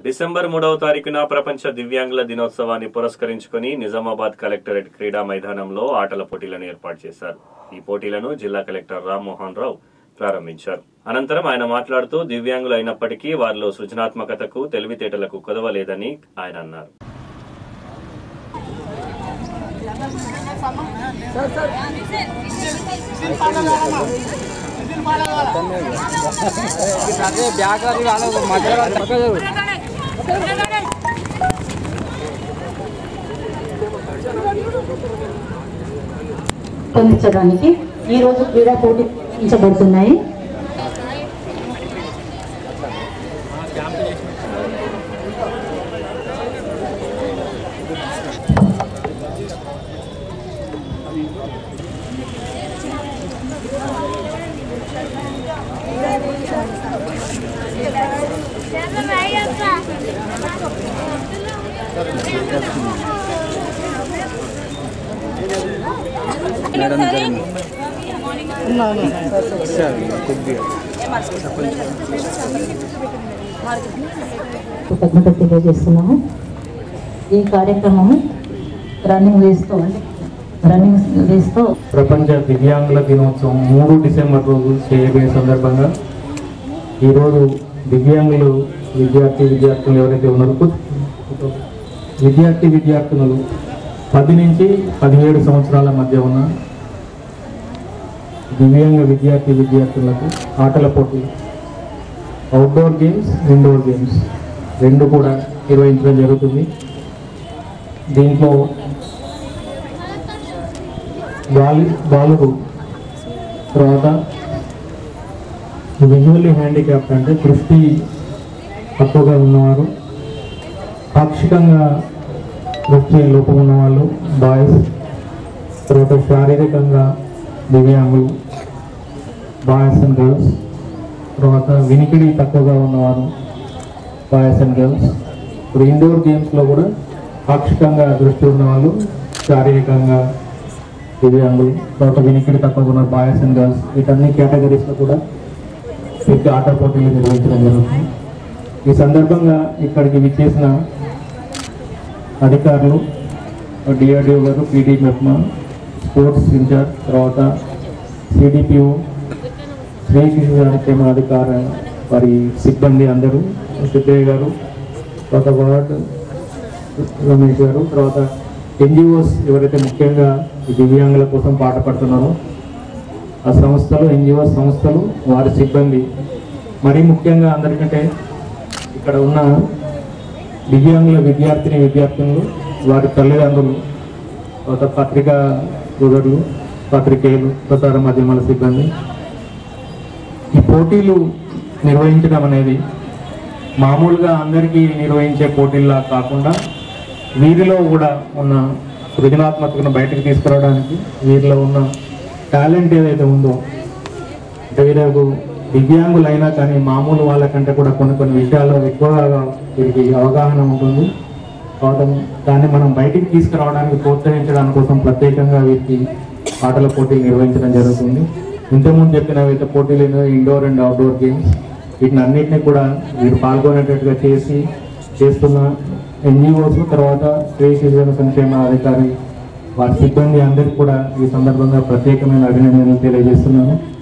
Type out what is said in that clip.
December మూడవ తారీఖున ప్రపంచ దివ్యాంగుల దినోత్సవాన్ని పురస్కరించుకుని నిజామాబాద్ కలెక్టరేట్ క్రీడా మైదానంలో ఆటల పోటీలను ఏర్పాటు చేశారు ఈ పోటీలను జిల్లా కలెక్టర్ రామ్మోహన్ రావు ప్రారంభించారు అనంతరం ఆయన మాట్లాడుతూ దివ్యాంగులు అయినప్పటికీ వారిలో సృజనాత్మకతకు తెలివితేటలకు కొదవలేదని ఆయన అన్నారు అదే బ్యాగ్ అది వాళ్ళ మధ్యలో పక్కకు రూపొందించడానికి ఈ రోజు క్రీడా పోటీ నిర్వహించబడుతున్నాయి కృతజ్ఞత తెలియజేస్తున్నాము ఈ కార్యక్రమము రన్నింగ్ రేస్తో అంటే రన్నింగ్ రేస్తో ప్రపంచ దివ్యాంగుల దినోత్సవం మూడు డిసెంబర్ రోజు చేయబోయే సందర్భంగా ఈరోజు దివ్యాంగులు విద్యార్థి విద్యార్థులు ఎవరైతే ఉన్నారో కూర్చో- విద్యార్థి విద్యార్థులు పది నుంచి పదిహేడు సంవత్సరాల మధ్య ఉన్న దివ్యాంగ విద్యార్థి విద్యార్థులకు ఆటల పోటీలు అవుట్డోర్ గేమ్స్ ఇండోర్ గేమ్స్ రెండు కూడా నిర్వహించడం జరుగుతుంది దీంట్లో బాలి బాలుడు తర్వాత విజువల్లీ హ్యాండిక్యాప్ట్ అంటే దృష్టి తక్కువగా ఉన్నవారు పాక్షికంగా దృష్టి లోపం ఉన్న వాళ్ళు బాయ్స్ తర్వాత శారీరకంగా దివ్యాంగులు బాయ్స్ అండ్ గర్ల్స్ తర్వాత వినికిడి తక్కువగా ఉన్నవారు బాయ్స్ అండ్ గర్ల్స్ ఇప్పుడు ఇండోర్ గేమ్స్లో కూడా పాక్షికంగా దృష్టి ఉన్న వాళ్ళు శారీరకంగా దివ్యాంగులు తర్వాత వినికిడి తక్కువ ఉన్న బాయ్స్ అండ్ గర్ల్స్ వీటన్ని కేటగిరీస్లో కూడా ప్రతి ఆట పోటీలు నిర్వహించడం జరుగుతుంది ఈ సందర్భంగా ఇక్కడికి విచ్చేసిన అధికారులు డిఆర్డిఓ గారు పీడీ మెప్మా స్పోర్ట్స్ ఇన్ఛార్జ్ తర్వాత సిడిపిఓ శ్రీకృష్ణ సంక్షేమ అధికార వారి సిబ్బంది అందరూ సిద్ధయ్య గారు తర్వాత వార్డ్ రమేష్ గారు తర్వాత ఎన్జిఓస్ ఎవరైతే ముఖ్యంగా ఈ దివ్యాంగుల కోసం పాట పడుతున్నారో ఆ సంస్థలు ఎన్జిఓ సంస్థలు వారి సిబ్బంది మరీ ముఖ్యంగా అందరికంటే ఇక్కడ ఉన్న దివ్యాంగుల విద్యార్థిని విద్యార్థులు వారి తల్లిదండ్రులు తర్వాత పత్రికా సోదరులు పత్రికేయులు ప్రసార మాధ్యమాల సిబ్బంది ఈ పోటీలు నిర్వహించడం అనేది మామూలుగా అందరికీ నిర్వహించే పోటీల్లా కాకుండా వీరిలో కూడా ఉన్న సృజనాత్మకతను బయటకు తీసుకురావడానికి వీరిలో ఉన్న టాలెంట్ ఏదైతే ఉందో అంటే వీరకు దివ్యాంగులైనా కానీ మామూలు వాళ్ళకంటే కూడా కొన్ని కొన్ని విషయాల్లో ఎక్కువగా వీరికి అవగాహన ఉంటుంది తర్వాత దాన్ని మనం బయటికి తీసుకురావడానికి ప్రోత్సహించడానికి కోసం ప్రత్యేకంగా వీరికి ఆటల పోటీలు నిర్వహించడం జరుగుతుంది ఇంతకుముందు చెప్పిన వివిధ పోటీలు ఇండోర్ అండ్ అవుట్డోర్ గేమ్స్ వీటిని అన్నింటినీ కూడా వీరు పాల్గొనేటట్టుగా చేసి చేస్తున్న ఎన్జిఓస్ తర్వాత స్త్రీ శిశువుల సంక్షేమ అధికారి వారి సిబ్బంది అందరికీ కూడా ఈ సందర్భంగా ప్రత్యేకమైన అభినందనలు తెలియజేస్తున్నాను